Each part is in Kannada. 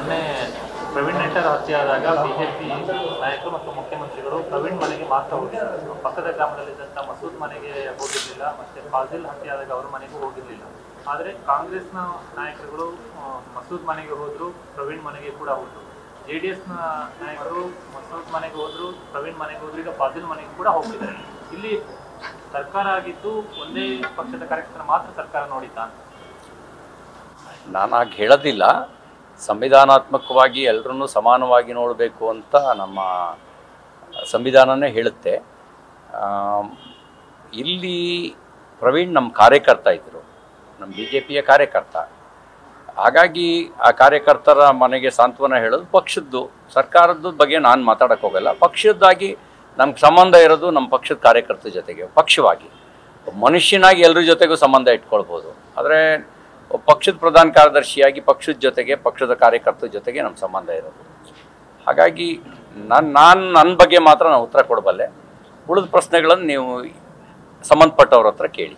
ಮೊನ್ನೆ ಪ್ರವೀಣ್ ನೆಟ್ಟರ್ ಹತ್ಯೆಯಾದಾಗ ಬಿಜೆಪಿ ನಾಯಕರು ಮತ್ತು ಮುಖ್ಯಮಂತ್ರಿಗಳು ಪ್ರವೀಣ್ ಮನೆಗೆ ಮಾತ್ರ ಹೋಗಿದ್ರು ಪಕ್ಕದ ಗ್ರಾಮದಲ್ಲಿದ್ದಂಥ ಮಸೂದ್ ಮನೆಗೆ ಹೋಗಿರಲಿಲ್ಲ ಮತ್ತೆ ಫಾಜಿಲ್ ಹತ್ಯೆಯಾದಾಗ ಅವ್ರ ಮನೆಗೂ ಹೋಗಿರಲಿಲ್ಲ ಆದರೆ ಕಾಂಗ್ರೆಸ್ನ ನಾಯಕರುಗಳು ಆ, ಮಸೂದ್ ಮನೆಗೆ ಹೋದ್ರು ಪ್ರವೀಣ್ ಮನೆಗೆ ಕೂಡ ಹೋದ್ರು ಜೆ ಡಿ ಎಸ್ನ ನಾಯಕರು ಮಸೂದ್ ಮನೆಗೆ ಹೋದ್ರು ಪ್ರವೀಣ್ ಮನೆಗೆ ಹೋದ್ರು ಈಗ ಫಾಜಿಲ್ ಮನೆಗೆ ಕೂಡ ಹೋಗ್ತಿದ್ದಾರೆ ಇಲ್ಲಿ ಸರ್ಕಾರ ಆಗಿದ್ದು ಒಂದೇ ಪಕ್ಷದ ಕಾರ್ಯಕ್ರಮ ಮಾತ್ರ ಸರ್ಕಾರ ನೋಡಿತಾ ಅಂತ ನಾನು ಹಾಗೆ ಹೇಳೋದಿಲ್ಲ ಸಂವಿಧಾನಾತ್ಮಕವಾಗಿ ಎಲ್ಲರನ್ನೂ ಸಮಾನವಾಗಿ ನೋಡಬೇಕು ಅಂತ ನಮ್ಮ ಸಂವಿಧಾನನೇ ಹೇಳುತ್ತೆ ಆಮ್, ಇಲ್ಲಿ ಪ್ರವೀಣ್ ನಮ್ಮ ಕಾರ್ಯಕರ್ತ ಇದ್ದರು ನಮ್ಮ ಬಿ ಜೆ ಪಿಯ ಕಾರ್ಯಕರ್ತ ಹಾಗಾಗಿ ಆ ಕಾರ್ಯಕರ್ತರ ಮನೆಗೆ ಸಾಂತ್ವನ ಹೇಳೋದು ಪಕ್ಷದ್ದು ಸರ್ಕಾರದ ಬಗ್ಗೆ ನಾನು ಮಾತಾಡೋಕ್ಕೆ ಹೋಗಲ್ಲ ಪಕ್ಷದ್ದಾಗಿ ನಮ್ಗೆ ಸಂಬಂಧ ಇರೋದು ನಮ್ಮ ಪಕ್ಷದ ಕಾರ್ಯಕರ್ತರ ಜೊತೆಗೆ ಪಕ್ಷವಾಗಿ ಮನುಷ್ಯನಾಗಿ ಎಲ್ಲರ ಜೊತೆಗೂ ಸಂಬಂಧ ಇಟ್ಕೊಳ್ಬೋದು ಆದರೆ ಪಕ್ಷದ ಪ್ರಧಾನ ಕಾರ್ಯದರ್ಶಿಯಾಗಿ ಪಕ್ಷದ ಜೊತೆಗೆ ಪಕ್ಷದ ಕಾರ್ಯಕರ್ತರ ಜೊತೆಗೆ ನಮ್ಮ ಸಂಬಂಧ ಇರೋದು ಹಾಗಾಗಿ ನಾನು ನಾನು ನನ್ನ ಬಗ್ಗೆ ಮಾತ್ರ ನಾನು ಉತ್ತರ ಕೊಡಬಲ್ಲೆ ಉಳಿದ ಪ್ರಶ್ನೆಗಳನ್ನು ನೀವು ಸಂಬಂಧಪಟ್ಟವ್ರ ಹತ್ರ ಕೇಳಿ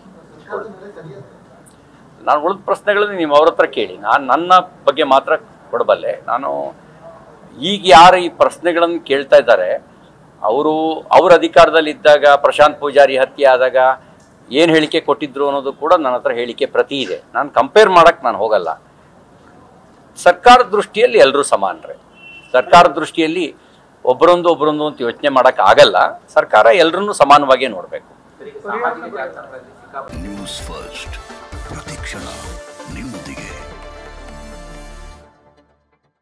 ನಾನು ಉಳಿದ ಪ್ರಶ್ನೆಗಳನ್ನು ನೀವು ಅವ್ರ ಹತ್ರ ಕೇಳಿ ನಾನು ನನ್ನ ಬಗ್ಗೆ ಮಾತ್ರ ಕೊಡಬಲ್ಲೆ ನಾನು ಈಗ ಯಾರು ಈ ಪ್ರಶ್ನೆಗಳನ್ನು ಕೇಳ್ತಾ ಇದ್ದಾರೆ ಅವರು ಅವ್ರ ಅಧಿಕಾರದಲ್ಲಿದ್ದಾಗ ಪ್ರಶಾಂತ್ ಪೂಜಾರಿ ಹತ್ಯೆ ಆದಾಗ ಏನು ಹೇಳಿಕೆ ಕೊಟ್ಟಿದ್ರು ಅನ್ನೋದು ಕೂಡ ನನ್ನ ಹತ್ರ ಹೇಳಿಕೆ ಪ್ರತಿ ಇದೆ ನಾನು ಕಂಪೇರ್ ಮಾಡಕ್ಕೆ ನಾನು ಹೋಗಲ್ಲ ಸರ್ಕಾರದ ದೃಷ್ಟಿಯಲ್ಲಿ ಎಲ್ಲರೂ ಸಮಾನರೇ ಸರ್ಕಾರದ ದೃಷ್ಟಿಯಲ್ಲಿ ಒಬ್ಬರೊಂದು ಒಬ್ಬರೊಂದು ಅಂತ ಯೋಚನೆ ಮಾಡೋಕ್ಕೆ ಆಗಲ್ಲ ಸರ್ಕಾರ ಎಲ್ಲರನ್ನೂ ಸಮಾನವಾಗಿ ನೋಡಬೇಕು ನ್ಯೂಸ್ ಫಸ್ಟ್ ಪ್ರತಿಕ್ಷಣ